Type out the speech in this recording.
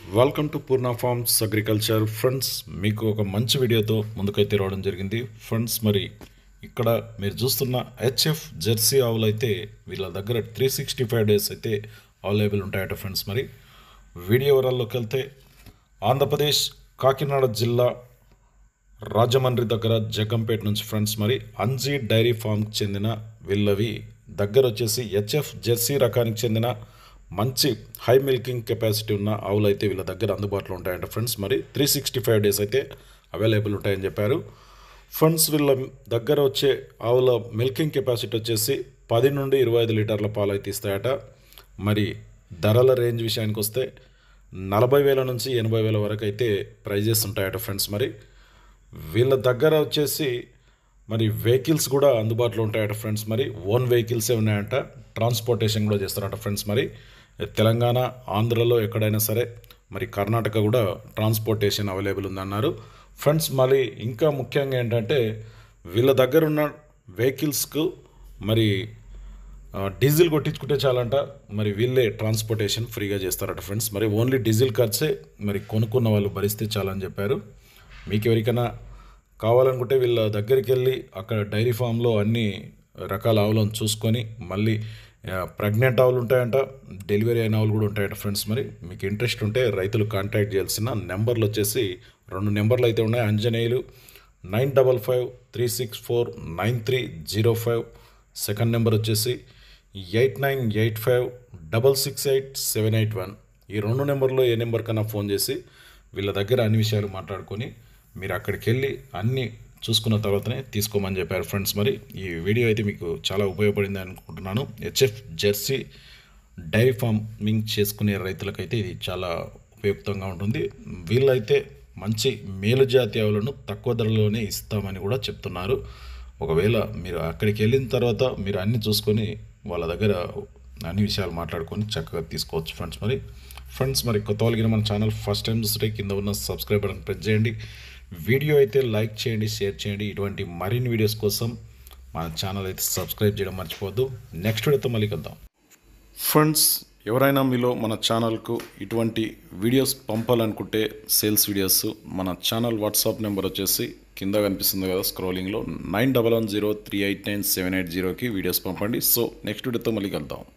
welcome to Purna farms agriculture friends మీకు ఒక మంచి వీడియోతో ముందుకైతే రావడం జరిగింది ఫ్రెండ్స్ మరి ఇక్కడ మీరు చూస్తున్న హెచ్ఎఫ్ జెర్సీ ఆవులు అయితే వీళ్ళ దగ్గర త్రీ సిక్స్టీ ఫైవ్ డేస్ అయితే అవైలబుల్ ఉంటాయట ఫ్రెండ్స్ మరి వీడియో వివరాల్లోకి వెళ్తే ఆంధ్రప్రదేశ్ కాకినాడ జిల్లా రాజమండ్రి దగ్గర జగంపేట నుంచి ఫ్రెండ్స్ మరి అంజీ డైరీ ఫామ్కి చెందిన వీళ్ళవి దగ్గర వచ్చేసి హెచ్ఎఫ్ జెర్సీ రకానికి చెందిన మంచి హై మిల్కింగ్ కెపాసిటీ ఉన్న ఆవులు అయితే వీళ్ళ దగ్గర అందుబాటులో ఉంటాయంట ఫ్రెండ్స్ మరి త్రీ సిక్స్టీ ఫైవ్ డేస్ అయితే అవైలబుల్ ఉంటాయని చెప్పారు ఫ్రెండ్స్ వీళ్ళ దగ్గర వచ్చే ఆవుల మిల్కింగ్ కెపాసిటీ వచ్చేసి పది నుండి ఇరవై ఐదు లీటర్ల పాలు అయితే ఇస్తాయట మరి ధరల రేంజ్ విషయానికి వస్తే నలభై వేల నుంచి ఎనభై వేల వరకు అయితే ప్రైజెస్ ఉంటాయట ఫ్రెండ్స్ మరి వీళ్ళ దగ్గర వచ్చేసి మరి వెహికల్స్ కూడా అందుబాటులో ఉంటాయట ఫ్రెండ్స్ మరి ఓన్ వెహికల్సే ఉన్నాయంట ట్రాన్స్పోర్టేషన్ కూడా చేస్తారట ఫ్రెండ్స్ మరి తెలంగాణ ఆంధ్రలో ఎక్కడైనా సరే మరి కర్ణాటక కూడా ట్రాన్స్పోర్టేషన్ అవైలబుల్ ఉందన్నారు ఫ్రెండ్స్ మళ్ళీ ఇంకా ముఖ్యంగా ఏంటంటే వీళ్ళ దగ్గర ఉన్న వెహికల్స్కు మరి ఆ, డీజిల్ కొట్టించుకుంటే చాలంట మరి వీళ్ళే ట్రాన్స్పోర్టేషన్ ఫ్రీగా చేస్తారట ఫ్రెండ్స్ మరి ఓన్లీ డీజిల్ ఖర్చే మరి కొనుక్కున్న వాళ్ళు భరిస్తే చాలని చెప్పారు మీకు ఎవరికైనా కావాలనుకుంటే వీళ్ళ దగ్గరికి వెళ్ళి అక్కడ డైరీ ఫామ్లో అన్ని రకాల ఆవులను చూసుకొని మళ్ళీ ప్రెగ్నెంట్ ఆవులు ఉంటాయంట డెలివరీ అయిన ఆవులు కూడా ఉంటాయంట ఫ్రెండ్స్ మరి మీకు ఇంట్రెస్ట్ ఉంటే రైతులు కాంటాక్ట్ చేయాల్సిన నెంబర్లు వచ్చేసి రెండు నెంబర్లు అయితే ఉన్నాయి Anjaneyulu nine double five three six four nine three zero five second number వచ్చేసి eight nine eight five double six eight seven eight one ఈ రెండు నెంబర్లో ఏ నెంబర్ కన్నా ఫోన్ చేసి వీళ్ళ దగ్గర అన్ని విషయాలు మాట్లాడుకొని మీరు అక్కడికి వెళ్ళి అన్నీ చూసుకున్న తర్వాతనే తీసుకోమని చెప్పారు ఫ్రెండ్స్ మరి ఈ వీడియో అయితే మీకు చాలా ఉపయోగపడింది అనుకుంటున్నాను హెచ్ఎఫ్ జెర్సీ డైరీ ఫార్మింగ్ చేసుకునే రైతులకైతే ఇది చాలా ఉపయుక్తంగా ఉంటుంది వీళ్ళైతే మంచి మేలు జాతి ఆవులను తక్కువ ధరలోనే ఇస్తామని కూడా చెప్తున్నారు ఒకవేళ మీరు అక్కడికి వెళ్ళిన తర్వాత మీరు అన్ని చూసుకొని వాళ్ళ దగ్గర అన్ని విషయాలు మాట్లాడుకొని చక్కగా తీసుకోవచ్చు ఫ్రెండ్స్ మరి ఫ్రెండ్స్ మరి కొత్త వాళ్ళకి మన ఛానల్ ఫస్ట్ టైం చూస్తే కింద ఉన్న సబ్స్క్రైబ్ బటన్ ప్రెస్ చేయండి వీడియో అయితే లైక్ చేయండి షేర్ చేయండి ఇటువంటి మరిన్ని వీడియోస్ కోసం మన ఛానల్ అయితే సబ్స్క్రైబ్ చేయడం మర్చిపోవద్దు నెక్స్ట్ వీడియోతో మళ్ళీ కలుద్దాం ఫ్రెండ్స్ ఎవరైనా మీలో మన ఛానల్కు ఇటువంటి వీడియోస్ పంపాలనుకుంటే సేల్స్ వీడియోస్ మన ఛానల్ వాట్సాప్ నెంబర్ వచ్చేసి కింద కనిపిస్తుంది కదా స్క్రోలింగ్లో nine double one zero three eight nine seven eight జీరోకి వీడియోస్ పంపండి సో నెక్స్ట్ వీడియోతో మళ్ళీ కలుద్దాం